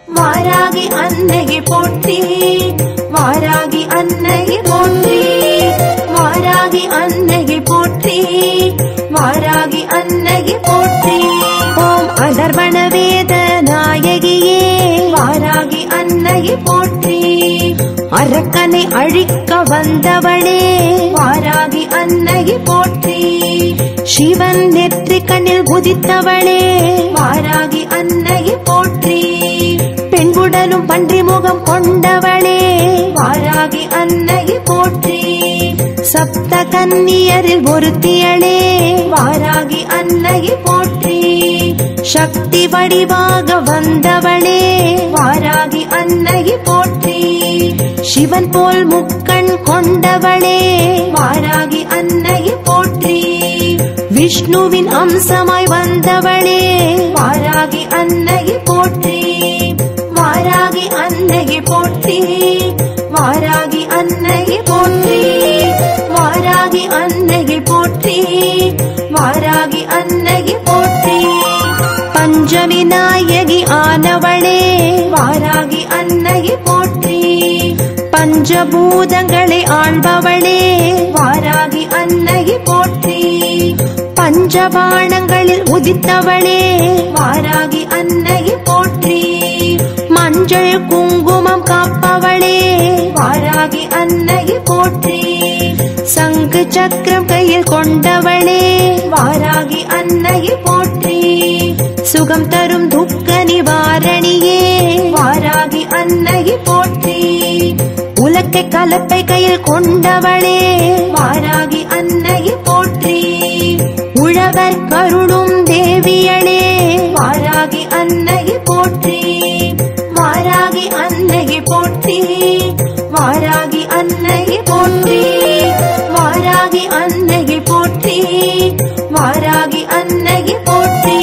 வாராகி அன்னையை போற்றி வாராகி அன்னையை போற்றி வாராகி அன்னையை போற்றி வாராகி அன்னையை போற்றி ஓம் அதர்வண வேத நாயகியே வாராகி அன்னையை போற்றி அரக்கனை அழிக்க வந்தவளே வாராகி அன்னையை போற்றி சிவன் நெற்றி கண்ணில் உதித்தவளே வாராகி அன்னையை போற்றி பெண்குடலும் பன்றி முகம் கொண்டவளே வாராகி அன்னையை போற்றி சப்த கன்னியரில் ஒருத்தியளே வாராகி அன்னையை போற்றி சக்தி வடிவாக வந்தவளே வாராகி அன்னையை போற்றி சிவன் போல் முக்கண் கொண்டவளே வாராகி அன்னையை போற்றி விஷ்ணுவின் அம்சமாய் வந்தவளே வாராகி அன்னையை போற்றி வாராகி அன்னையை போற்றி வாராகி அன்னையை போற்றி வாராகி அன்னையை போற்றி வாராகி அன்னையை போற்றி பஞ்சமி நாயகி ஆனவளே வாராகி அன்னையை போற்றி பஞ்சபூதங்களை ஆள்பவளே வாராகி அன்னையை போற்றி பஞ்சபாணங்களில் உதித்தவளே வாராகி அன்னையை போற்றி மஞ்சள் குங்குமம் காப்பவளே வாராகி அன்னையை போற்றி சங்கு சக்கரம் கையில் கொண்டவளே வாராகி அன்னையை போற்றி சுகம் தரும் துக்க நிவாரணியே வாராகி அன்னையை போற்றி உலக்கை கலப்பை கையில் கொண்டவளே வாராகி அன்னையை போற்றி உழவர் கருளும் தேவியளே வாராகி அன்னையை போற்றி வாராகி அன்னையை போற்றி வாராகி அன்னையை போற்றி வாராகி அன்னையை போற்றி வாராகி அன்னையை போற்றி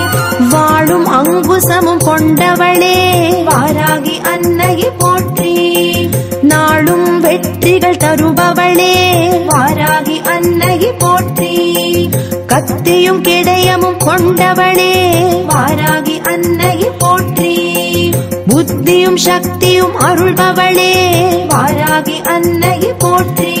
வாழும் அங்குசமும் கொண்டவளே வாராகி அன்னையை போற்றி நாளும் வெற்றிகள் தருபவளே வாராகி அன்னையை போற்றி கத்தியும் கிடையமும் கொண்டவளே வாராகி அன்னையை போற்றி புத்தியும் சக்தியும் அருள்பவளே வாராகி அன்னையை போற்றி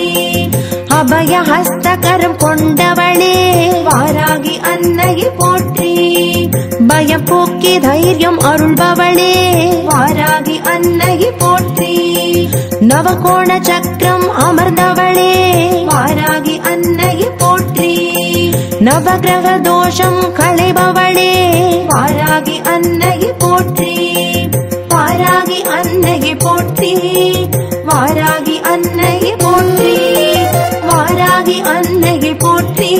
அபய ஹஸ்தகரம் கொண்டவளே வாராகி அன்னையை போற்றி பயம் போக்கி தைரியம் அருள்பவளே வாராகி அன்னையை போற்றி நவகோண சக்கரம் அமர்ந்தவளே வாராகி அன்னையை போற்றி நவகிரக தோஷம் களைபவளே வாராகி அன்னையை போற்றி வாராகி அன்னையை போற்றி வாராகி அன்னையை போற்றி வாராகி அன்னையை போற்றி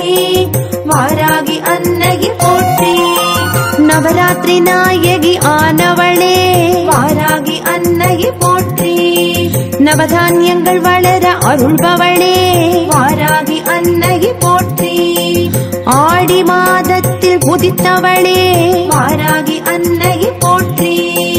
வாராகி அன்னையை போற்றி நவராத்திரி நாயகி ஆனவளே வாராகி அன்னையை போற்றி நவதானியங்கள் வளர அருள்பவளே வாராகி அன்னையை போற்றி ஆடி மாதத்தில் உதித்தவளே வாராகி அன்னையை போற்றி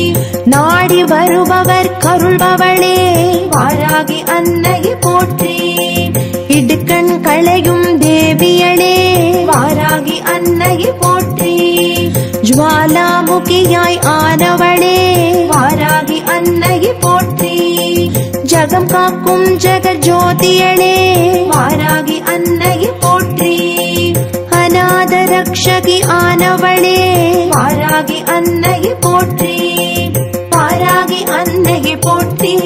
நாடி வருபவர் கருள்பவளே வாராகி அன்னையை போற்றி இடுக்கண் களையும் தேவியளே வாராகி அன்னையை போற்றி ஜுவாலாமுகியாய் ஆனவளே வாராகி அன்னையை போற்றி ஜகம் காக்கும் ஜெகஜோதியளே வாராகி அன்னையை போற்றி அநாத ரக்ஷகி ஆனவளே வாராகி அன்னையை போற்றி வாராகி அன்னையை போற்றி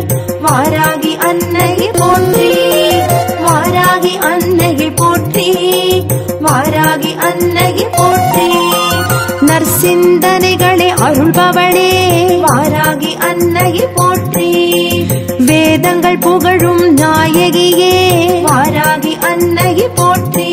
வாராகி அன்னையை போற்றி வாராகி அன்னையை போற்றி வாராகி அன்னையை போற்றி நற்சிந்தனைகளை அருள்பவளே வாராகி அன்னையை போற்றி வேதங்கள் புகழும் நாயகியே வாராகி அன்னையை போற்றி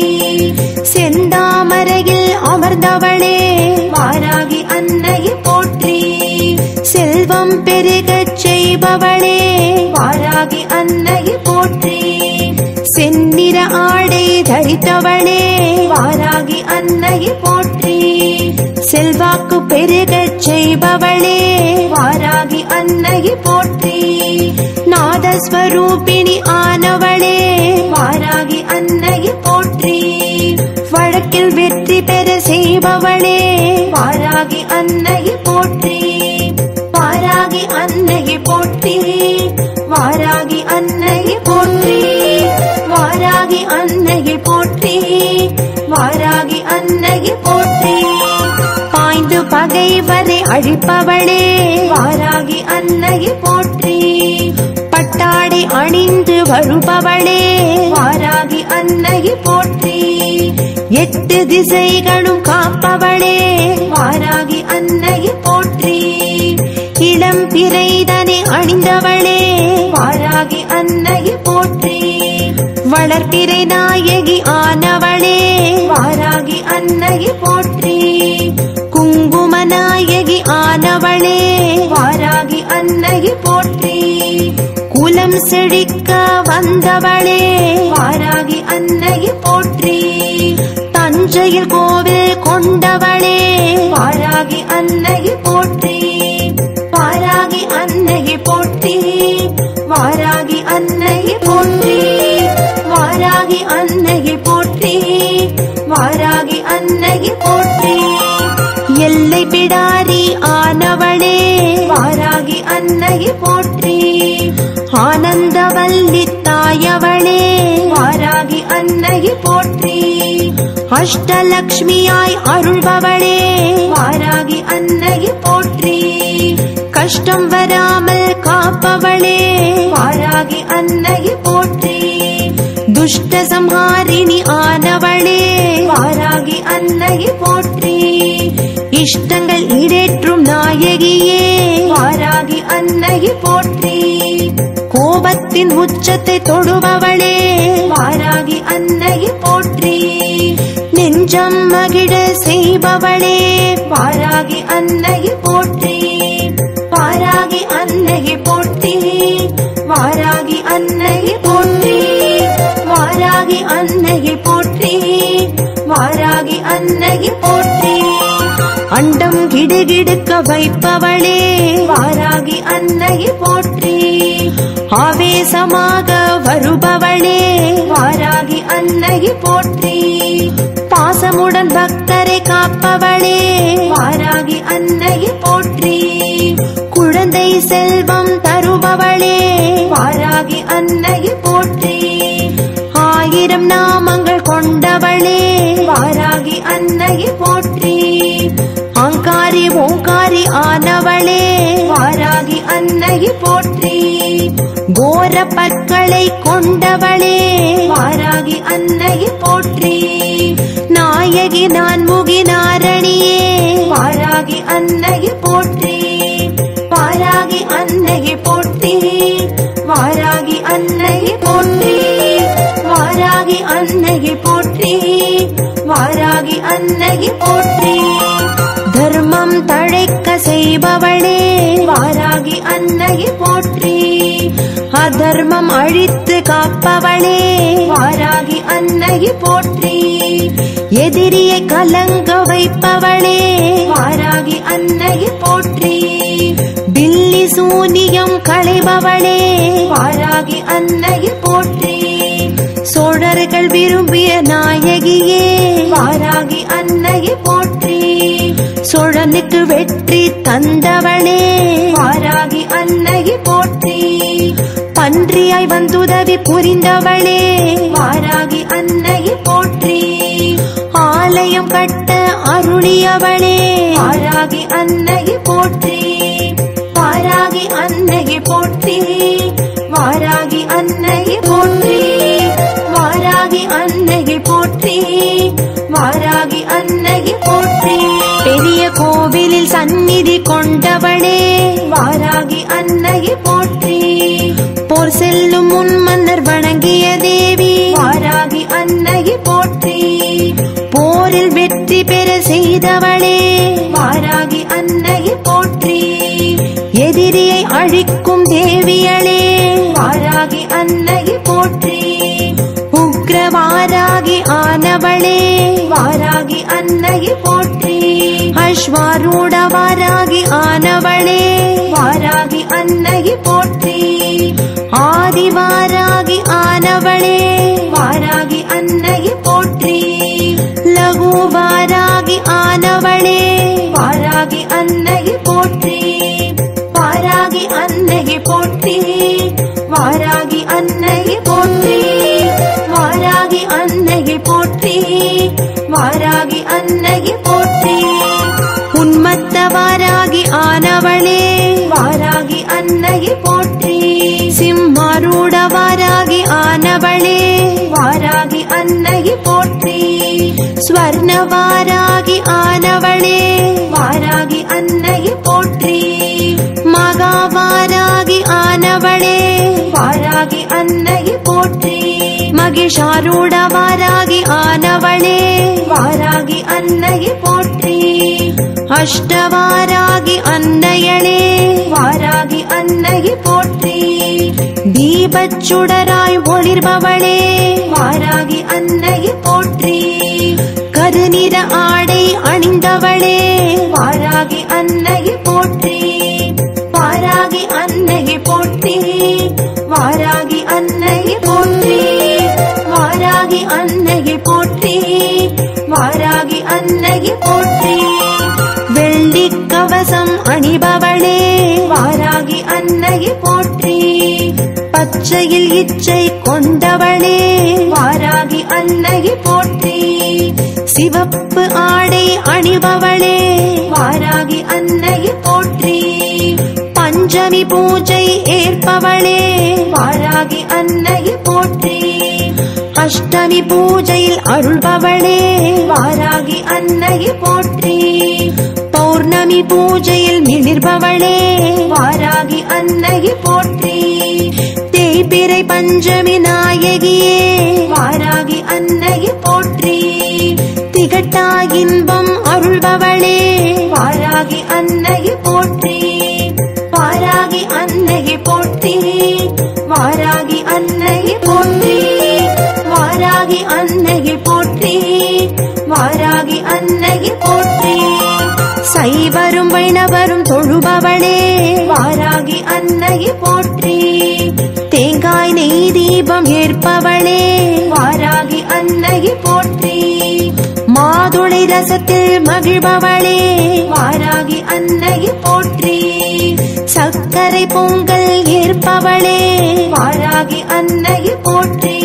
செந்தாமரையில் அமர்ந்தவளே வாராகி அன்னையை போற்றி செல்வம் பெருகச் செய்பவளே வாராகி அன்னையை போற்றி செந்நிற ஆடை தரித்தவளே வாராகி அன்னையை போற்றி செல்வாக்கு பெருகச் செய்பவளே வாராகி அன்னையை போற்றி நாதஸ்வரூபிணி ஆனவளே வாராகி அன்னையை போற்றி வழக்கில் வெற்றி பெற செய்பவளே வாராகி அன்னையை போற்றி அழிப்பவளே வாராகி அன்னையை போற்றி பட்டாடை அணிந்து வருபவளே வாராகி அன்னையை போற்றி எட்டு திசைகளும் காப்பவளே வாராகி அன்னையை போற்றி இளம் பிறைதனை அணிந்தவளே வாராகி அன்னையை போற்றி வளர்ப்பிறை நாயகி ஆனவளே வாராகி அன்னையை போற்றி குங்கும நாயகி ஆனவளே வாராகி அன்னையை போற்றி குலம் செழிக்க வந்தவளே வாராகி அன்னையை போற்றி தஞ்சையில் கோவில் கொண்டவளே வாராகி அன்னையை போற்றி வாராகி அன்னையை போற்றி வாராகி அன்னையை போற்றி வாராகி அன்னையை போற்றி வாராகி அன்னையை போற்றி எல்லை பிடாரி ஆனவளே வாராகி அன்னையை போற்றி ஆனந்தவல்லி தாயவளே வாராகி அன்னையை போற்றி அஷ்டலக்ஷ்மியாய் அருள்பவளே வாராகி அன்னையை போற்றி கஷ்டம் வராமல் காப்பவளே வாராகி அன்னையை போற்றி துஷ்ட சம்ஹாரிணி ஆனவளே வாராகி அன்னையை போற்றி இஷ்டங்கள் இடேற்றும் நாயகியே வாராகி அன்னையை போற்றி கோபத்தின் உச்சத்தை தொடுபவளே வாராகி அன்னையை போற்றி நெஞ்சம் மகிழ செய்பவளே வாராகி அன்னையை போற்றி வாராகி அன்னையை போற்றி வாராகி அன்னையை போற்றி வாராகி அன்னையை போற்றி வாராகி அன்னையை போற்றி அண்டம் கிடுகிடுக்க வைப்பவளே வாராகி அன்னையை போற்றி ஆவேசமாக வருபவளே வாராகி அன்னையை போற்றி பாசமுடன் பக்தரை காப்பவளே வாராகி அன்னையை போற்றி குழந்தை செல்வம் தருபவளே வாராகி அன்னையை போற்றி ஆயிரம் நாமங்கள் கொண்டவளே வாராகி அன்னையை போற்றி ஆங்காரி ஓங்காரி ஆனவளே வாராகி அன்னையை போற்றி கோர பற்களை கொண்டவளே வாராகி அன்னையை போற்றி நாயகி நான்முகி நாரணியே வாராகி அன்னையை போற்றி வாராகி அன்னையை போற்றி வாராகி அன்னையை போற்றி வாராகி அன்னையை போற்றி வாராகி அன்னையை போற்றி தர்மம் தழைக்க செய்பவளே வாராகி அன்னையை போற்றி அதர்மம் அழித்து காப்பவளே வாராகி அன்னையை போற்றி எதிரியை கலங்க வைப்பவளே வாராகி அன்னையை போற்றி பில்லி சூனியம் களைபவளே வாராகி அன்னையை போற்றி சோழர்கள் விரும்பிய நாயகியே வாராகி அன்னையை போற்றி சோழனுக்கு வெற்றி தந்தவளே வாராகி அன்னையை போற்றி பன்றியாய் வந்துதவி புரிந்தவளே வாராகி அன்னையை போற்றி ஆலயம் கட்ட அருளியவளே வாராகி அன்னையை போற்றி வாராகி அன்னையை போற்றி வாராகி அன்னையை போற்றி வாராகி அன்னையை போற்றி வாராகி அன்னையை போற்றி பெரிய கோவிலில் சந்நிதி கொண்டவளே வாராகி அன்னையை போற்றி போர் செல்லும் முன் மன்னர் வணங்கிய தேவி வாராகி அன்னையை போற்றி போரில் வெற்றி பெற செய்தவளே வாராகி அன்னையை போற்றி எதிரியை அழிக்கும் தேவியளே வாராகி அன்னையை போற்றி உக்ரவாராகி ஆனவளே வாராகி அன்னையை போற்றி அஸ்வாரூடவாராகி ஆனவளே வாராகி அன்னையை போற்றி ஆதிவாராகி ஆனவளே வாராகி அன்னையை போற்றி லகுவாராகி ஆனவளே வாராகி அன்னையை போற்றி வாராகி அன்னையை போற்றி வாராகி அன்னையை போற்றி வாராகி அன்னையை போற்றி வாராகி அன்னையை போற்றி உன்மத்த வாராகி போற்றி சிம்மாரூட வாராகி ஆனவளே வாராகி அன்னையை போற்றி ஸ்வர்ண வாராகி ஆனவளே வாராகி அன்னையை போற்றி மகாவாராகி ஆனவளே வாராகி அன்னையை போற்றி மகிஷாரூட வாராகி ஆனவளே வாராகி அன்னையை போற்றி அஷ்டவாராகி அன்னையளே வாராகி அன்னையை போற்றி தீபச்சுடராய் ஒளிர்பவளே வாராகி அன்னையை போற்றி கருநிற ஆடை அணிந்தவளே வாராகி அன்னையை போற்றி வாராகி அன்னையை போற்றி வாராகி அன்னையை போற்றி வாராகி அன்னையை போற்றி வாராகி அன்னையை போற்றி வெள்ளி கவசம் அணிபவளே வாராகி அன்னையை போற்றி பச்சையில் இச்சை கொண்டவளே வாராகி அன்னையை போற்றி சிவப்பு ஆடை அணிபவளே வாராகி அன்னையை போற்றி பஞ்சமி பூஜை ஏற்பவளே வாராகி அன்னையை போற்றி அஷ்டமி பூஜையில் அருள்பவளே வாராகி அன்னையை போற்றி பௌர்ணமி பூஜையில் மிளிர்பவளே வாராகி அன்னையை போற்றி தேய்பிறை பஞ்சமி நாயகியே வாராகி அன்னையை போற்றி திகட்டா இன்பம் அருள்பவளே வாராகி அன்னையை போற்றி வாராகி அன்னையை போற்றி வாராகி அன்னையை போற்றி வாராகி அன்னையை போற்றி வாராகி அன்னையை போற்றி சைவரும் வைணவரும் தொழுபவளே வாராகி அன்னையை போற்றி தேங்காய் நெய் தீபம் ஏற்பவளே வாராகி அன்னையை போற்றி மாதுளை ரசத்தில் மகிழ்பவளே வாராகி அன்னையை போற்றி சர்க்கரை பொங்கல் ஏற்பவளே வாராகி அன்னையை போற்றி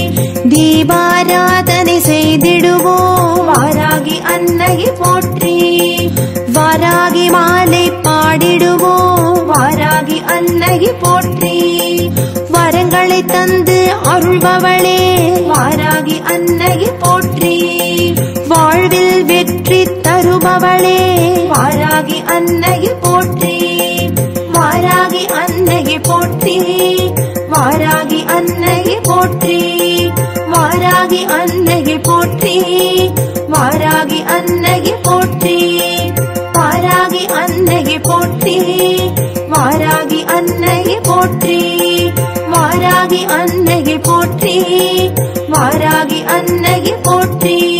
தீபாராதனை செய்திடுவோம் வாராகி அன்னையை போற்றி வாராகி மாலை பாடிடுவோம் வாராகி அன்னையை போற்றி வரங்களை தந்து அருள்பவளே வாராகி அன்னையை போற்றி வாழ்வில் வெற்றி தருபவளே வாராகி அன்னையை போற்றி வாராகி அன்னையை போற்றி வாராகி அன்னையை போற்றி வாராகி அன்னையை போற்றி வாராகி அன்னையை போற்றி வாராகி அன்னையை போற்றி வாராகி அன்னையை போற்றி வாராகி அன்னையை போற்றி வாராகி அன்னையை போற்றி